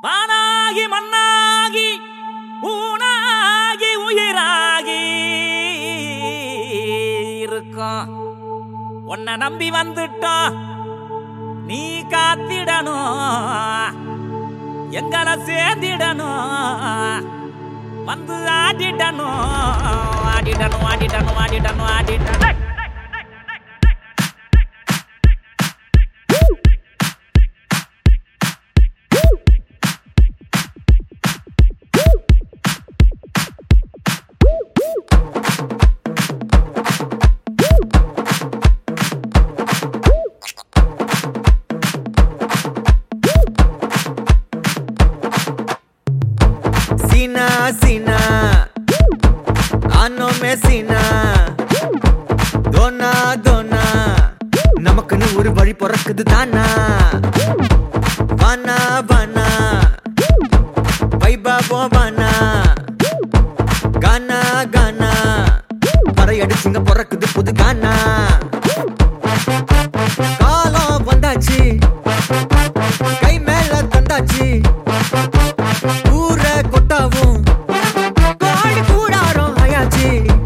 வானாகி மண்ணாகி ஊனாகி உயிராகி இருக்கோம் உன்னை நம்பி வந்துட்டோம் நீ காத்திடணும் எங்களை சேர்ந்திடணும் வந்து ஆடிடணும் ஆடிடணும் ஆடிடணும் ஆடிடணும் ஆடிடணும் சீனா சீனா ஆனோ மே சீனா தோனா தோனா நமக்குன்னு ஒரு வழி பிறக்குது தானா வானா வானா வைபா போவானா கானா கானா பறையடிச்சுங்க பிறக்குது புது கானா காலம் வந்தாச்சு கை மேல தந்தாச்சு ஊர கொட்டாவும் கோடி கூடாரம் ஆயாச்சு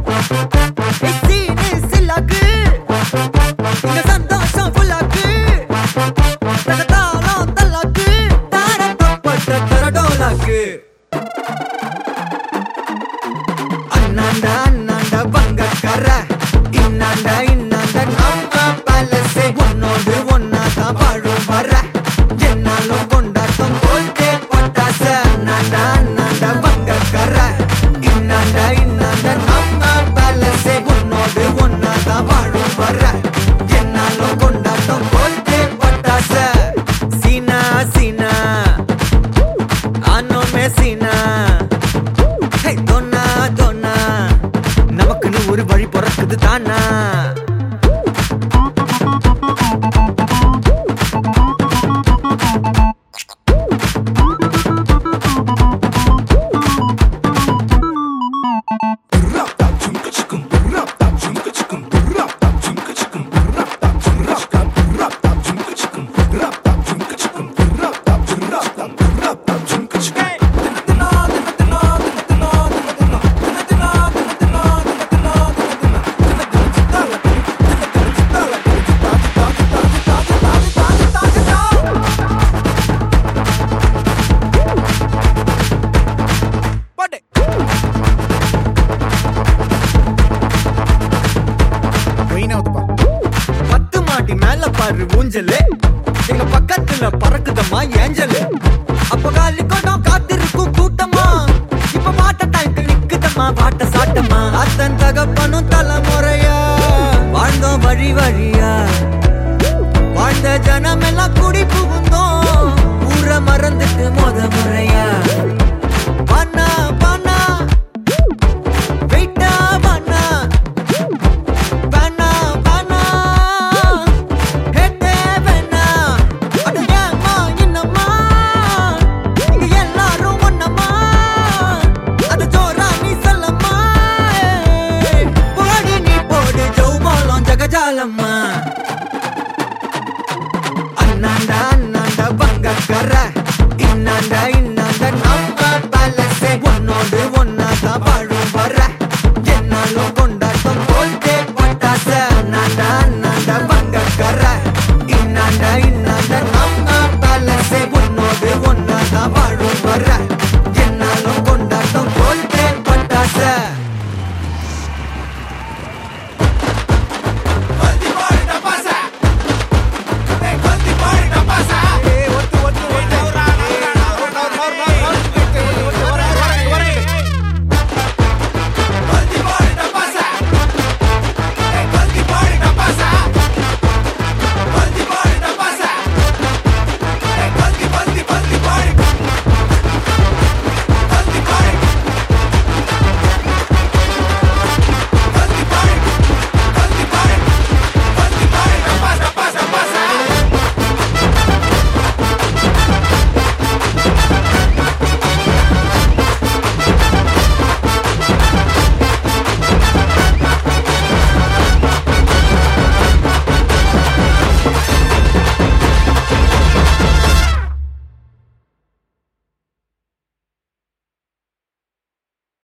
சீனு சில்லாக்கு இங்க சந்தோஷம் ஃபுல்லாக்கு தகதாளம் தல்லாக்கு தாரப்பட்ட தரடோலாக்கு அண்ணாண்டா அண்ணாண்டா பங்கக்கர இன்னாண்டா இன்னாண்டா நம்ம பலசே உன்னோடு ஒன்னாதான் வாழும் வர என்னாலும் கொண்டாட்டம் போல்தே பட்டாச அண்ணாண்டா அண்ணாண்டா பங்கக்கர இன்னாண்டா இன்னாண்டா நம்ம பலசே உன்னோடு ஒன்னாதான் வாழும் வர என்னாலும் கொண்டாட்டம் போல்தே பட்டாச சீனா சீனா ஆனோ மே சீனா ஹே தோனா தோனா நமக்குன்னு ஒரு வழி பிறக்குது தானா பத்து மாடி மேல பாரு ஊஞ்சலு எங்க பக்கத்துல பறக்குதம்மா ஏஞ்சலு அப்ப காலி கொண்டோம் காத்திருக்கும் கூட்டமா இப்ப மாட்ட டைம் நிக்குதம்மா பாட்ட சாட்டமா அத்தன் தகப்பனும் தலைமுறையா வாழ்ந்தோம் வழி வழியா வாழ்ந்த ஜனமெல்லாம் குடி புகுந்தோம்